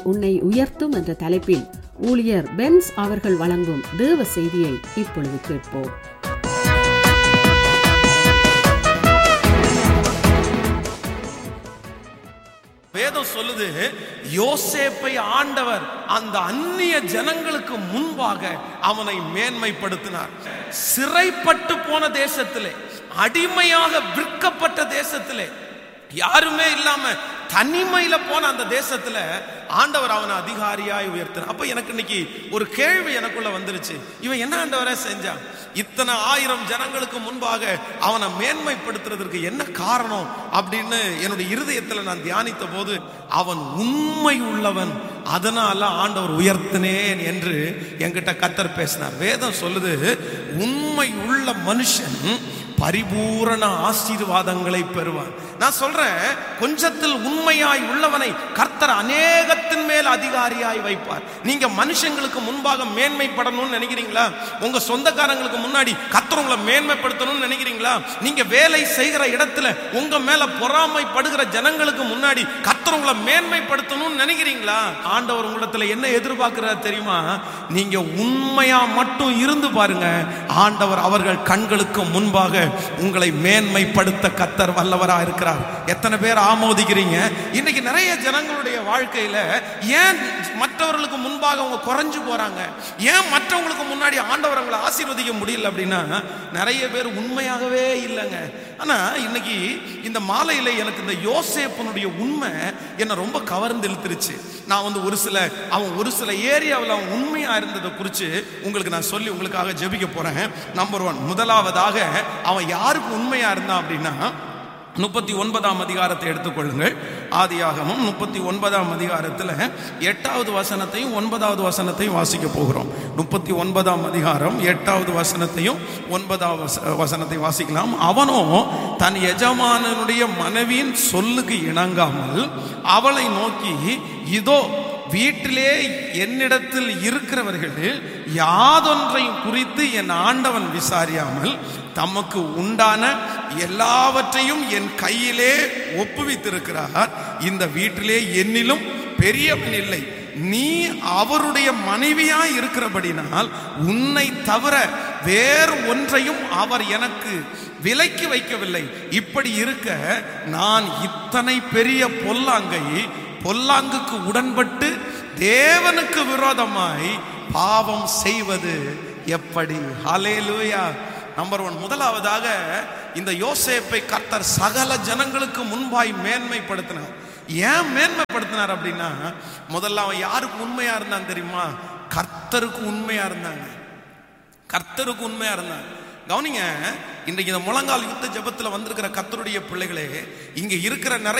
உன்னை உயர்த்தும் என்ற தலைப்பில் ஊழியர் பென்ஸ் அவர்கள் வழங்கும் தேவ செய்தியை இப்பொழுது கேட்போம் வேதம் சொல்லுது யோசேப்பை ஆண்டவர் அந்த அந்நிய ஜனங்களுக்கு முன்பாக அவனை மேன்மைப்படுத்தினார் சிறைப்பட்டு போன தேசத்திலே அடிமையாக விற்கப்பட்ட தேசத்திலே யாருமே இல்லாம தனிமையில போன அந்த தேசத்துல ஆண்டவர் அவனை அதிகாரியாய் உயர்த்தினார் அப்ப எனக்கு இன்னைக்கு ஒரு கேள்வி எனக்குள்ள வந்துருச்சு இவன் என்ன ஆண்டவரை செஞ்சான் இத்தனை ஆயிரம் ஜனங்களுக்கு முன்பாக அவனை மேன்மைப்படுத்துறதற்கு என்ன காரணம் அப்படின்னு என்னுடைய இருதயத்துல நான் தியானித்த போது அவன் உண்மை உள்ளவன் அதனால ஆண்டவர் உயர்த்தினேன் என்று என்கிட்ட கத்தர் பேசினார் வேதம் சொல்லுது உண்மை உள்ள மனுஷன் பரிபூரண ஆசீர்வாதங்களை பெறுவான் நான் சொல்றேன் கொஞ்சத்தில் உண்மையாய் உள்ளவனை கர்த்தர் அநேகத்தின் மேல் அதிகாரியாய் வைப்பார் நீங்க மனுஷங்களுக்கு முன்பாக மேன்மைப்படணும்னு நினைக்கிறீங்களா உங்க சொந்தக்காரங்களுக்கு முன்னாடி கர்த்தர் உங்களை மேன்மைப்படுத்தணும்னு நினைக்கிறீங்களா நீங்க வேலை செய்கிற இடத்துல உங்க மேல பொறாமைப்படுகிற ஜனங்களுக்கு முன்னாடி கர்த்தர் உங்களை மேன்மைப்படுத்தணும்னு நினைக்கிறீங்களா ஆண்டவர் உங்களிடத்துல என்ன எதிர்பார்க்கிறார் தெரியுமா நீங்க உண்மையா மட்டும் இருந்து பாருங்க ஆண்டவர் அவர்கள் கண்களுக்கு முன்பாக உங்களை மேன்மைப்படுத்த கத்தர் வல்லவரா இருக்கிறார் எத்தனை பேர் ஆமோதிக்கிறீங்க இன்னைக்கு நிறைய ஜனங்களுடைய வாழ்க்கையில ஏன் மற்றவர்களுக்கு முன்பாக அவங்க குறைஞ்சு போறாங்க ஏன் மற்றவங்களுக்கு முன்னாடி ஆண்டவர் அவங்களை ஆசீர்வதிக்க முடியல அப்படின்னா நிறைய பேர் உண்மையாகவே இல்லைங்க ஆனா இன்னைக்கு இந்த மாலையில எனக்கு இந்த யோசேப்பனுடைய உண்மை என்னை ரொம்ப கவர்ந்து இழுத்துருச்சு நான் வந்து ஒரு சில அவன் ஒரு சில ஏரியாவில் அவன் உண்மையா இருந்ததை குறித்து உங்களுக்கு நான் சொல்லி உங்களுக்காக ஜெபிக்க போறேன் நம்பர் ஒன் முதலாவதாக அவன் யாருக்கு உண்மையா இருந்தான் அப்படின்னா முப்பத்தி ஒன்பதாம் அதிகாரத்தை எடுத்துக்கொள்ளுங்கள் ஆதியாகமும் முப்பத்தி ஒன்பதாம் அதிகாரத்தில் எட்டாவது வசனத்தையும் ஒன்பதாவது வசனத்தையும் வாசிக்க போகிறோம் முப்பத்தி ஒன்பதாம் அதிகாரம் எட்டாவது வசனத்தையும் ஒன்பதாவது வச- வசனத்தை வாசிக்கலாம் அவனோ தன் எஜமானனுடைய மனைவியின் சொல்லுக்கு இணங்காமல் அவளை நோக்கி இதோ வீட்டிலே என்னிடத்தில் இருக்கிறவர்கள் யாதொன்றையும் குறித்து என் ஆண்டவன் விசாரியாமல் தமக்கு உண்டான எல்லாவற்றையும் என் கையிலே ஒப்புவித்திருக்கிறார் இந்த வீட்டிலே என்னிலும் பெரியவன் இல்லை நீ அவருடைய மனைவியாய் இருக்கிறபடினால் உன்னை தவிர வேறு ஒன்றையும் அவர் எனக்கு விலைக்கு வைக்கவில்லை இப்படி இருக்க நான் இத்தனை பெரிய பொல்லாங்கை பொல்லாங்குக்கு உடன்பட்டு தேவனுக்கு விரோதமாய் பாவம் செய்வது எப்படி ஹalleluya நம்பர் ஒன் முதலாவதாக இந்த யோசேப்பை கர்த்தர் சகல ஜனங்களுக்கு முன்பாய் மேன்மைப்படுத்தினார் ஏன் மேன்மைப்படுத்தினார் அப்படின்னா முதல்ல அவன் யாருக்கு உண்மையா இருந்தான் தெரியுமா கர்த்தருக்கு உண்மையா இருந்தாங்க கர்த்தருக்கு உண்மையா இருந்தாங்க கவனிங்க இன்றைக்கு இந்த முழங்கால் யுத்த ஜெபத்துல வந்திருக்கிற கர்த்தருடைய பிள்ளைகளே இங்க இருக்கிற நிறைய